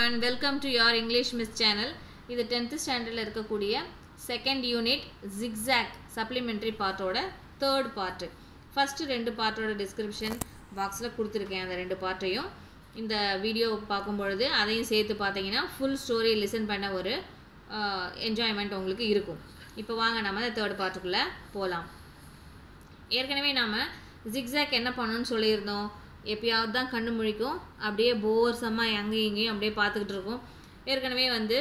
Everyone welcome to your English miss channel இது tenth ஸ்டாண்டர்டில் இருக்கக்கூடிய செகண்ட் யூனிட் ஜிக்ஸாக் சப்ளிமெண்ட்ரி பார்ட்டோட தேர்ட் பார்ட்டு ஃபஸ்ட்டு ரெண்டு பார்ட்டோட டிஸ்கிரிப்ஷன் பாக்ஸில் கொடுத்துருக்கேன் அந்த ரெண்டு பார்ட்டையும் இந்த வீடியோ பார்க்கும் பொழுது அதையும் சேர்த்து பார்த்தீங்கன்னா ஃபுல் ஸ்டோரி லிசன் பண்ண ஒரு என்ஜாய்மெண்ட் உங்களுக்கு இருக்கும் இப்போ வாங்க நம்ம தேர்ட் பார்ட்டுக்குள்ளே போகலாம் ஏற்கனவே நாம் ஜிக்ஸாக் என்ன பண்ணணும்னு சொல்லியிருந்தோம் எப்பயாவது தான் கண்ணு முழிக்கும் அப்படியே போர்சமாக அங்கேயும் இங்கேயும் அப்படியே பார்த்துக்கிட்டு இருக்கும் ஏற்கனவே வந்து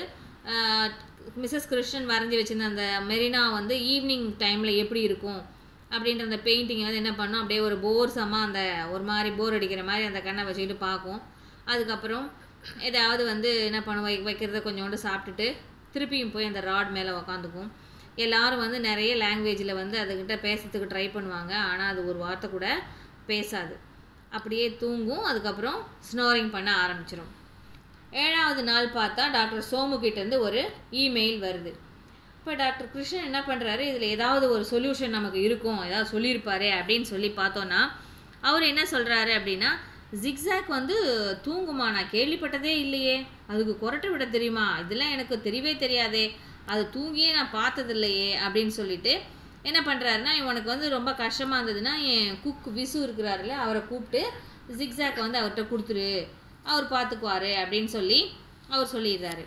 மிஸ்ஸஸ் கிருஷ்ணன் வரைஞ்சி வச்சிருந்த அந்த மெரினா வந்து ஈவினிங் டைமில் எப்படி இருக்கும் அப்படின்ற அந்த பெயிண்டிங்கை வந்து என்ன பண்ணும் அப்படியே ஒரு போர்சமாக அந்த ஒரு மாதிரி போர் அடிக்கிற மாதிரி அந்த கண்ணை வச்சுக்கிட்டு பார்க்கும் அதுக்கப்புறம் ஏதாவது வந்து என்ன பண்ணும் வை வைக்கிறத கொஞ்சோண்டு சாப்பிட்டுட்டு திருப்பியும் போய் அந்த ராட் மேலே உக்காந்துக்கும் எல்லாரும் வந்து நிறைய லாங்குவேஜில் வந்து அதுக்கிட்ட பேசுறதுக்கு ட்ரை பண்ணுவாங்க ஆனால் அது ஒரு வார்த்தை கூட பேசாது அப்படியே தூங்கும் அதுக்கப்புறம் ஸ்னோரிங் பண்ண ஆரம்பிச்சிடும் ஏழாவது நாள் பார்த்தா டாக்டர் சோமு கிட்டேருந்து ஒரு இமெயில் வருது இப்போ டாக்டர் கிருஷ்ணன் என்ன பண்ணுறாரு இதில் ஏதாவது ஒரு சொல்யூஷன் நமக்கு இருக்கும் ஏதாவது சொல்லியிருப்பாரு அப்படின்னு சொல்லி பார்த்தோன்னா அவர் என்ன சொல்கிறாரு அப்படின்னா ஜிக்ஸாக் வந்து தூங்குமா நான் கேள்விப்பட்டதே இல்லையே அதுக்கு குரட்டை விட தெரியுமா இதெல்லாம் எனக்கு தெரியவே தெரியாதே அது தூங்கியே நான் பார்த்ததில்லையே அப்படின்னு சொல்லிட்டு என்ன பண்ணுறாருன்னா இவனுக்கு வந்து ரொம்ப கஷ்டமாக இருந்ததுன்னா என் குக் விசு இருக்கிறாருல அவரை கூப்பிட்டு ஜிக்ஸாக்கை வந்து அவர்கிட்ட கொடுத்துரு அவர் பார்த்துக்குவாரு அப்படின்னு சொல்லி அவர் சொல்லிடுறாரு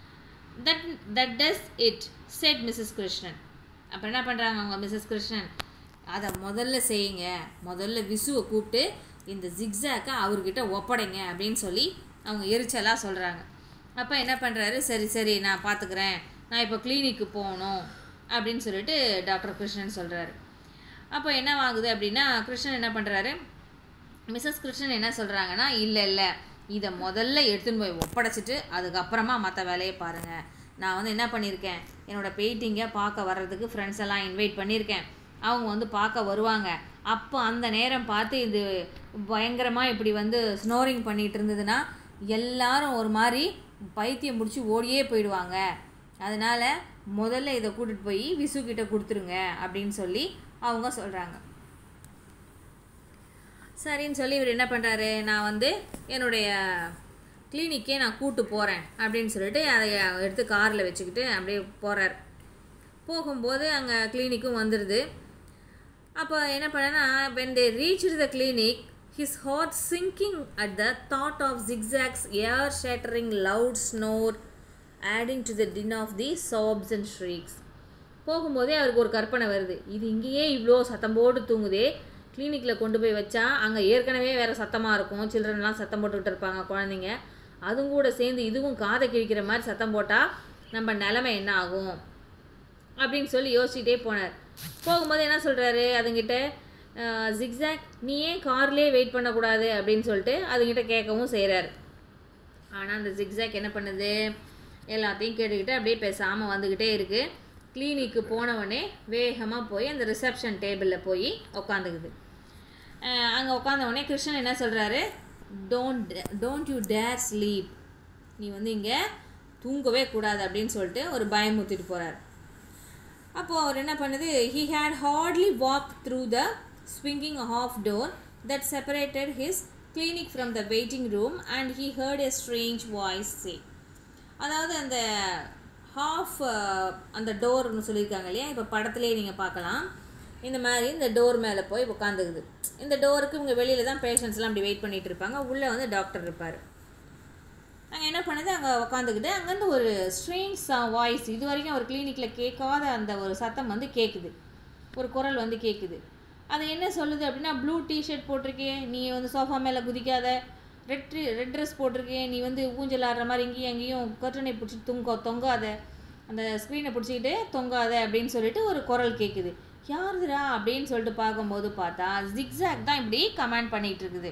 that that does it said Mrs Krishnan அப்புறம் என்ன பண்ணுறாங்க அவங்க மிஸ்ஸஸ் கிருஷ்ணன் அதை முதல்ல செய்யுங்க முதல்ல விசுவை கூப்பிட்டு இந்த ஜிக்ஸாக்கை அவர்கிட்ட ஒப்படைங்க அப்படின்னு சொல்லி அவங்க எரிச்சலாக சொல்கிறாங்க அப்போ என்ன பண்ணுறாரு சரி சரி நான் பார்த்துக்கிறேன் நான் இப்போ கிளினிக்கு போகணும் அப்படின்னு சொல்லிட்டு டாக்டர் கிருஷ்ணன் சொல்கிறாரு அப்போ என்ன ஆகுது அப்படின்னா கிருஷ்ணன் என்ன பண்ணுறாரு மிஸ்ஸஸ் கிருஷ்ணன் என்ன சொல்கிறாங்கன்னா இல்லை இல்லை இதை முதல்ல எடுத்துன்னு போய் ஒப்படைச்சிட்டு அதுக்கப்புறமா மற்ற வேலையை பாருங்கள் நான் வந்து என்ன பண்ணியிருக்கேன் என்னோடய பெயிண்டிங்கை பார்க்க வர்றதுக்கு ஃப்ரெண்ட்ஸ் எல்லாம் இன்வைட் பண்ணியிருக்கேன் அவங்க வந்து பார்க்க வருவாங்க அப்போ அந்த நேரம் பார்த்து இது பயங்கரமாக இப்படி வந்து ஸ்னோரிங் பண்ணிகிட்டு இருந்ததுன்னா எல்லாரும் ஒரு மாதிரி பைத்தியம் முடிச்சு ஓடியே போயிடுவாங்க அதனால் முதல்ல இதை கூட்டிகிட்டு போய் விசு கிட்ட கொடுத்துருங்க அப்படின்னு சொல்லி அவங்க சொல்கிறாங்க சரின்னு சொல்லி இவர் என்ன பண்ணுறாரு நான் வந்து என்னுடைய கிளினிக்கே நான் கூட்டு போகிறேன் அப்படின்னு சொல்லிட்டு அதை எடுத்து காரில் வச்சுக்கிட்டு அப்படியே போகிறார் போகும்போது அங்கே கிளினிக்கும் வந்துடுது அப்போ என்ன பண்ணேன்னா when they reach the clinic his heart sinking at the thought of zigzag's ear shattering loud snore adding to the din of the chops and shrieks போகும்போதே அவருக்கு ஒரு கற்பனை வருது இது இங்கேயே இவ்வளோ சத்தம் போட்டு தூங்குதே கிளினிக்கில் கொண்டு போய் வச்சா அங்கே ஏற்கனவே வேறு சத்தமாக இருக்கும் சில்ட்ரன்லாம் சத்தம் போட்டுக்கிட்டு இருப்பாங்க குழந்தைங்க அதுவும் கூட சேர்ந்து இதுவும் காதை கிழிக்கிற மாதிரி சத்தம் போட்டால் நம்ம நிலமை என்ன ஆகும் அப்படின்னு சொல்லி யோசிச்சுட்டே போனார் போகும்போது என்ன சொல்கிறாரு அதுங்கிட்ட ஜிக்ஸாக் நீ ஏன் கார்லேயே வெயிட் பண்ணக்கூடாது அப்படின்னு சொல்லிட்டு அதுங்கிட்ட கேட்கவும் செய்கிறாரு ஆனால் அந்த ஜிக்ஸாக் என்ன பண்ணுது எல்லாத்தையும் கேட்டுக்கிட்டு அப்படியே பேசாமல் வந்துக்கிட்டே இருக்குது கிளினிக்கு போனவொடனே வேகமாக போய் அந்த ரிசப்ஷன் டேபிளில் போய் உக்காந்துக்குது அங்கே உட்காந்தவொடனே கிருஷ்ணன் என்ன சொல்கிறாரு don't don't you dare sleep நீ வந்து இங்கே தூங்கவே கூடாது அப்படின்னு சொல்லிட்டு ஒரு பயமுறுத்திட்டு போகிறார் அப்போது அவர் என்ன பண்ணுது he had hardly walk through the swinging half door that separated his clinic from the waiting room and he heard a strange voice say அதாவது அந்த ஹாஃப் அந்த டோர்னு சொல்லியிருக்காங்க இல்லையா இப்போ படத்துலேயே நீங்கள் பார்க்கலாம் இந்த மாதிரி இந்த டோர் மேலே போய் உட்காந்துக்குது இந்த டோருக்கு இவங்க வெளியில் தான் பேஷண்ட்ஸ்லாம் அப்படி வெயிட் பண்ணிகிட்டு இருப்பாங்க உள்ளே வந்து டாக்டர் இருப்பார் அங்கே என்ன பண்ணுது அங்கே உட்காந்துக்கிட்டு அங்கேருந்து ஒரு ஸ்ட்ரேஞ்ச் வாய்ஸ் இது வரைக்கும் அவர் கிளினிக்கில் கேட்காத அந்த ஒரு சத்தம் வந்து கேட்குது ஒரு குரல் வந்து கேட்குது அது என்ன சொல்லுது அப்படின்னா ப்ளூ டிஷர்ட் போட்டிருக்கே நீ வந்து சோஃபா மேலே குதிக்காத ரெட் ரெட் ட்ரெஸ் போட்டிருக்கேன் நீ வந்து ஊஞ்சல் ஆடுற மாதிரி இங்கேயும் அங்கேயும் கர்ட்டனை பிடிச்சி தொங்க தொங்காத அந்த ஸ்க்ரீனை பிடிச்சிக்கிட்டு தொங்காத அப்படின்னு சொல்லிட்டு ஒரு குரல் கேட்குது யாருதுரா அப்படின்னு சொல்லிட்டு பார்க்கும்போது பார்த்தா ஜிக்ஸாக் தான் இப்படி கமெண்ட் பண்ணிகிட்டு இருக்குது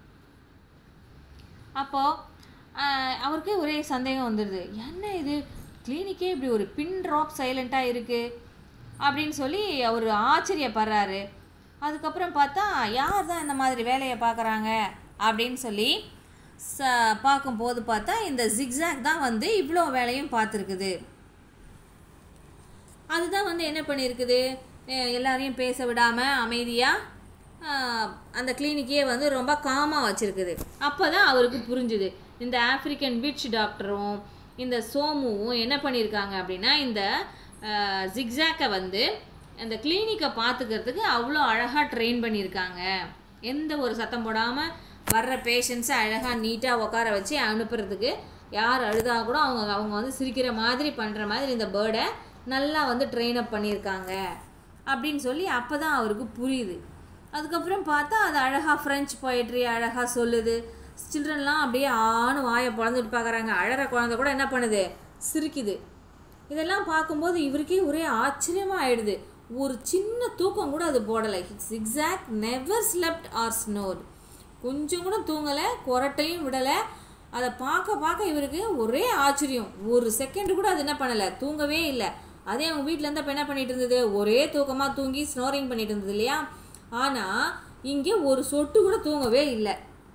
அப்போது அவருக்கே ஒரே சந்தேகம் வந்துடுது என்ன இது கிளினிக்கே இப்படி ஒரு பின் ட்ராப் சைலண்ட்டாக இருக்குது அப்படின்னு சொல்லி அவர் ஆச்சரியப்படுறாரு அதுக்கப்புறம் பார்த்தா யார் தான் இந்த மாதிரி வேலையை பார்க்குறாங்க அப்படின்னு சொல்லி ச பார்க்கும்போது பார்த்தா இந்த ஜிக்ஸாக் தான் வந்து இவ்வளோ வேலையும் பார்த்துருக்குது அதுதான் வந்து என்ன பண்ணியிருக்குது எல்லாரையும் பேச விடாமல் அமைதியாக அந்த கிளினிக்கே வந்து ரொம்ப காமாக வச்சுருக்குது அப்போ தான் அவருக்கு புரிஞ்சுது இந்த ஆப்பிரிக்கன் விட்ச் டாக்டரும் இந்த சோமுவும் என்ன பண்ணியிருக்காங்க அப்படின்னா இந்த ஜிக்ஸாக்கை வந்து அந்த கிளினிக்கை பார்த்துக்கிறதுக்கு அவ்வளோ அழகாக ட்ரெயின் பண்ணியிருக்காங்க எந்த ஒரு சத்தம் போடாமல் வர்ற பேஷண்ட்ஸை அழகாக நீட்டாக உட்கார வச்சு அனுப்புறதுக்கு யார் அழுதா கூட அவங்க அவங்க வந்து சிரிக்கிற மாதிரி பண்ணுற மாதிரி இந்த பேர்டை நல்லா வந்து ட்ரெயின் அப் பண்ணியிருக்காங்க அப்படின்னு சொல்லி அப்போ தான் அவருக்கு புரியுது அதுக்கப்புறம் பார்த்தா அது அழகாக ஃப்ரெஞ்ச் போய்ட்ரி அழகாக சொல்லுது சில்ட்ரன்லாம் அப்படியே ஆணு வாயை பிறந்துட்டு பார்க்குறாங்க அழற குழந்தை கூட என்ன பண்ணுது சிரிக்குது இதெல்லாம் பார்க்கும்போது இவருக்கே ஒரே ஆச்சரியமாக ஆயிடுது ஒரு சின்ன தூக்கம் கூட அது போடலை exact never slept or snore கொஞ்சம் கூட தூங்கலை கொரட்டையும் விடலை அதை பார்க்க பார்க்க இவருக்கு ஒரே ஆச்சரியம் ஒரு செகண்ட் கூட அது என்ன பண்ணலை தூங்கவே இல்லை அதே அவங்க வீட்டில் இருந்து அப்போ என்ன பண்ணிட்டு இருந்தது ஒரே தூக்கமாக தூங்கி ஸ்னோரிங் பண்ணிட்டு இருந்தது இல்லையா ஆனால் இங்கே ஒரு சொட்டு கூட தூங்கவே இல்லை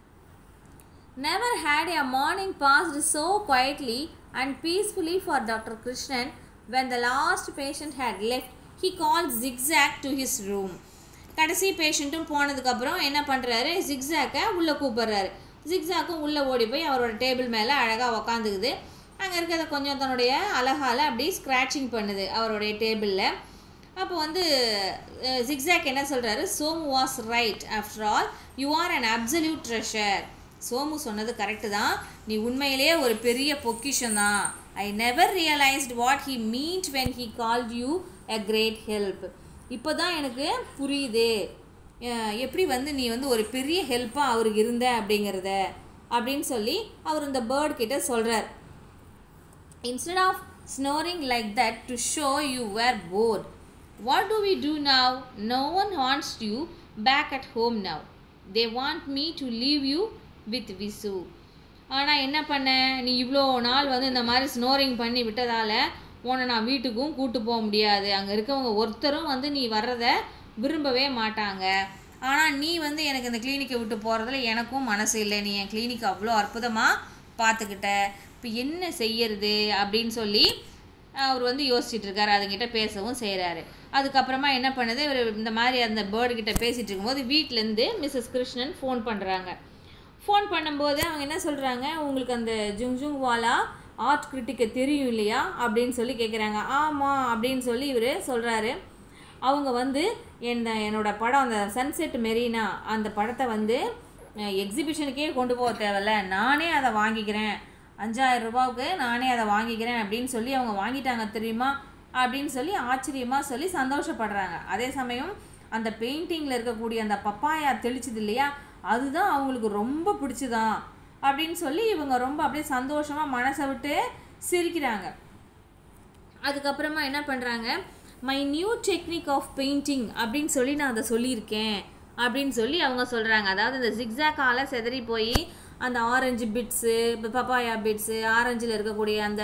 Never had a morning passed so quietly and peacefully for Dr. Krishnan when the last patient had left. He called Zigzag to his room. கடைசி பேஷண்ட்டும் போனதுக்கப்புறம் என்ன பண்ணுறாரு ஜிக்ஸாக்கை உள்ளே கூப்பிடுறாரு ஜிக்ஸாக்கும் உள்ளே ஓடி போய் அவரோட டேபிள் மேலே அழகாக உக்காந்துக்குது அங்கே இருக்கிறத கொஞ்சம் தன்னுடைய அழகால் அப்படி ஸ்க்ராட்சிங் பண்ணுது அவருடைய டேபிளில் அப்போ வந்து ஜிக்ஸாக் என்ன சொல்கிறாரு Somu was right after all you are an absolute treasure Somu சொன்னது கரெக்டு தான் நீ உண்மையிலேயே ஒரு பெரிய பொக்கிஷம் தான் I never realised what he meant when he called you a great help இப்போ தான் எனக்கு புரியுது அஹ் எப்படி வந்து நீ வந்து ஒரு பெரிய ஹெல்ப்பாக அவருக்கு இருந்த அப்படிங்கிறத அப்படின்னு சொல்லி அவர் இந்த பேர்ட் கிட்ட சொல்கிறார் Instead of snoring like that to show you were bored, what do we do now? No one wants you back at home now. They want me to leave you with Visu. ஆனால் என்ன பண்ண நீ இவ்வளோ நாள் வந்து இந்த மாதிரி snoring பண்ணி விட்டதால் உன்னை நான் வீட்டுக்கும் கூட்டு போக முடியாது அங்கே இருக்கவங்க ஒருத்தரும் வந்து நீ வர்றதை விரும்பவே மாட்டாங்க ஆனால் நீ வந்து எனக்கு இந்த கிளினிக்கை விட்டு போகிறதுல எனக்கும் மனசு இல்லை நீ என் கிளினிக் அவ்வளோ அற்புதமாக பார்த்துக்கிட்ட இப்போ என்ன செய்யறது அப்படின்னு சொல்லி அவர் வந்து யோசிச்சுட்டு இருக்காரு அதுங்கிட்ட பேசவும் செய்கிறாரு அதுக்கப்புறமா என்ன பண்ணுது இவர் இந்த மாதிரி அந்த பேர்டு கிட்ட பேசிகிட்டு இருக்கும்போது வீட்டிலேருந்து மிஸ்ஸஸ் கிருஷ்ணன் ஃபோன் பண்ணுறாங்க ஃபோன் பண்ணும்போது அவங்க என்ன சொல்கிறாங்க உங்களுக்கு அந்த ஜுங் ஜுங் வாலா ஆர்ட் கிரிட்டிக்கை தெரியும் இல்லையா அப்படின்னு சொல்லி கேட்குறாங்க ஆமாம் அப்படின்னு சொல்லி இவர் சொல்கிறாரு அவங்க வந்து என்ன என்னோட படம் அந்த சன்செட் மெரினா அந்த படத்தை வந்து எக்ஸிபிஷனுக்கே கொண்டு போக தேவையில்ல நானே அதை வாங்கிக்கிறேன் அஞ்சாயிரம் ரூபாவுக்கு நானே அதை வாங்கிக்கிறேன் அப்படின்னு சொல்லி அவங்க வாங்கிட்டாங்க தெரியுமா அப்படின்னு சொல்லி ஆச்சரியமாக சொல்லி சந்தோஷப்படுறாங்க அதே சமயம் அந்த பெயிண்டிங்கில் இருக்கக்கூடிய அந்த பப்பாயா தெளிச்சது இல்லையா அதுதான் அவங்களுக்கு ரொம்ப பிடிச்சதான் அப்படின்னு சொல்லி இவங்க ரொம்ப அப்படியே சந்தோஷமாக மனசை விட்டு சிரிக்கிறாங்க அதுக்கப்புறமா என்ன பண்ணுறாங்க my new technique of painting அப்படின்னு சொல்லி நான் அதை சொல்லியிருக்கேன் அப்படின்னு சொல்லி அவங்க சொல்கிறாங்க அதாவது இந்த ஜிக்ஸாக்கால செதறி போய் அந்த ஆரஞ்சு பிட்ஸு பப்பாயா பிட்ஸு ஆரஞ்சில் இருக்கக்கூடிய அந்த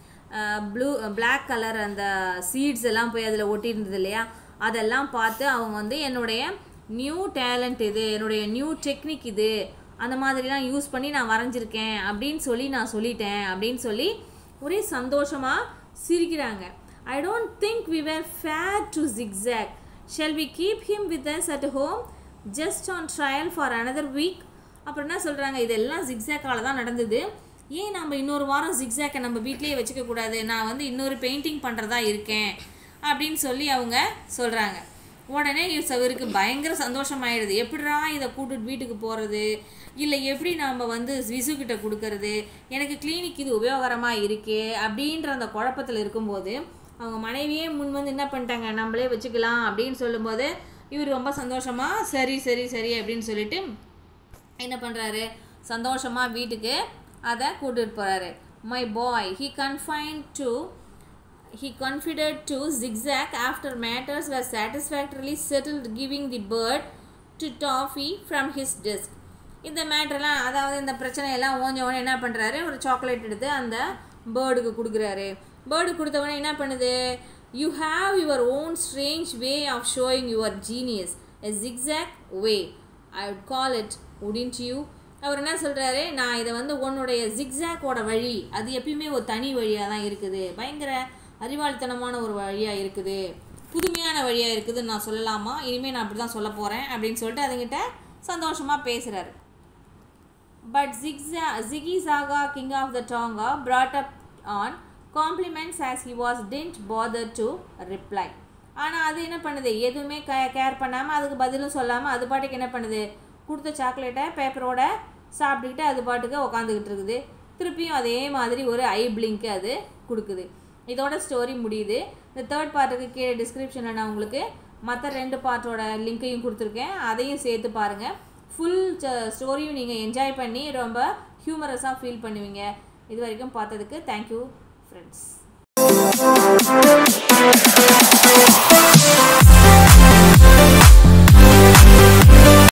ப்ளூ Black கலர் அந்த சீட்ஸ் எல்லாம் போய் அதில் ஒட்டியிருந்தது இல்லையா அதெல்லாம் பார்த்து அவங்க வந்து என்னுடைய நியூ டேலண்ட் இது என்னுடைய நியூ டெக்னிக் இது அந்த மாதிரிலாம் யூஸ் பண்ணி நான் வரைஞ்சிருக்கேன் அப்படின்னு சொல்லி நான் சொல்லிட்டேன் அப்படின்னு சொல்லி ஒரே சந்தோஷமாக சிரிக்கிறாங்க I don't think we were fair to zigzag shall we keep him with us at home just on trial for another week அப்புறம் என்ன சொல்கிறாங்க இதெல்லாம் ஜிக்ஸாக்கால தான் நடந்தது ஏன் நம்ம இன்னொரு வாரம் ஜிக்ஸாக்கை நம்ம வீட்லேயே வச்சுக்க கூடாது நான் வந்து இன்னொரு பெயிண்டிங் பண்ணுறதா இருக்கேன் அப்படின்னு சொல்லி அவங்க சொல்கிறாங்க உடனே இவருக்கு பயங்கர சந்தோஷமாயிடுது எப்படிடா இதை கூட்டிட்டு வீட்டுக்கு போகிறது இல்லை எப்படி நாம் வந்து விசு கிட்ட கொடுக்கறது எனக்கு கிளினிக் இது உபயோகரமாக இருக்கே அப்படின்ற அந்த குழப்பத்தில் இருக்கும்போது அவங்க மனைவியே முன் வந்து என்ன பண்ணிட்டாங்க நம்மளே வச்சுக்கலாம் அப்படின்னு சொல்லும்போது இவர் ரொம்ப சந்தோஷமாக சரி சரி சரி அப்படின்னு சொல்லிட்டு என்ன பண்ணுறாரு சந்தோஷமாக வீட்டுக்கு அதை கூட்டிட்டு போகிறாரு my boy he confine to he confided to zigzag after matters were satisfactorily settled giving the bird to toffee from his desk இந்த மேட்டர்லாம் அதாவது இந்த பிரச்சனையெல்லாம் ஓஞ்ச உடனே என்ன பண்ணுறாரு ஒரு சாக்லேட் எடுத்து அந்த பேர்டுக்கு கொடுக்குறாரு பேர்டு கொடுத்த உடனே என்ன பண்ணுது you have your own strange way of showing your genius a zigzag way I would call it wouldn't you அவர் என்ன சொல்கிறாரு நான் இதை வந்து உன்னுடைய ஜிக்ஸாக்கோட வழி அது எப்பயுமே ஒரு தனி வழியாக தான் இருக்குது பயங்கர அறிவாளித்தனமான ஒரு வழியாக இருக்குது புதுமையான வழியாக இருக்குதுன்னு நான் சொல்லலாமா இனிமேல் நான் அப்படி தான் சொல்ல போகிறேன் அப்படின்னு சொல்லிட்டு அதுங்கிட்ட சந்தோஷமாக பேசுகிறாரு But Zigza- Ziggy Zaga, king of the Tonga, brought up on compliments as he was didn't bother to reply. ஆனால் அது என்ன பண்ணுது எதுவுமே க கேர் பண்ணாமல் அதுக்கு பதிலும் சொல்லாமல் அது பாட்டுக்கு என்ன பண்ணுது கொடுத்த சாக்லேட்டை பேப்பரோட சாப்பிட்டுக்கிட்டு அது பாட்டுக்கு உக்காந்துக்கிட்டு இருக்குது திருப்பியும் அதே மாதிரி ஒரு ஐ பிளிங்க்கு அது கொடுக்குது இதோட ஸ்டோரி முடியுது இந்த தேர்ட் பார்ட்டுக்கு கீழே டிஸ்கிரிப்ஷனில் நான் உங்களுக்கு மற்ற ரெண்டு பார்ட்டோட லிங்க்கையும் கொடுத்துருக்கேன் அதையும் சேர்த்து பாருங்கள் ஃபுல் ஸ்டோரியும் நீங்கள் என்ஜாய் பண்ணி ரொம்ப ஹியூமரஸாக ஃபீல் பண்ணுவீங்க இது வரைக்கும் பார்த்ததுக்கு தேங்க்யூ ஃப்ரெண்ட்ஸ்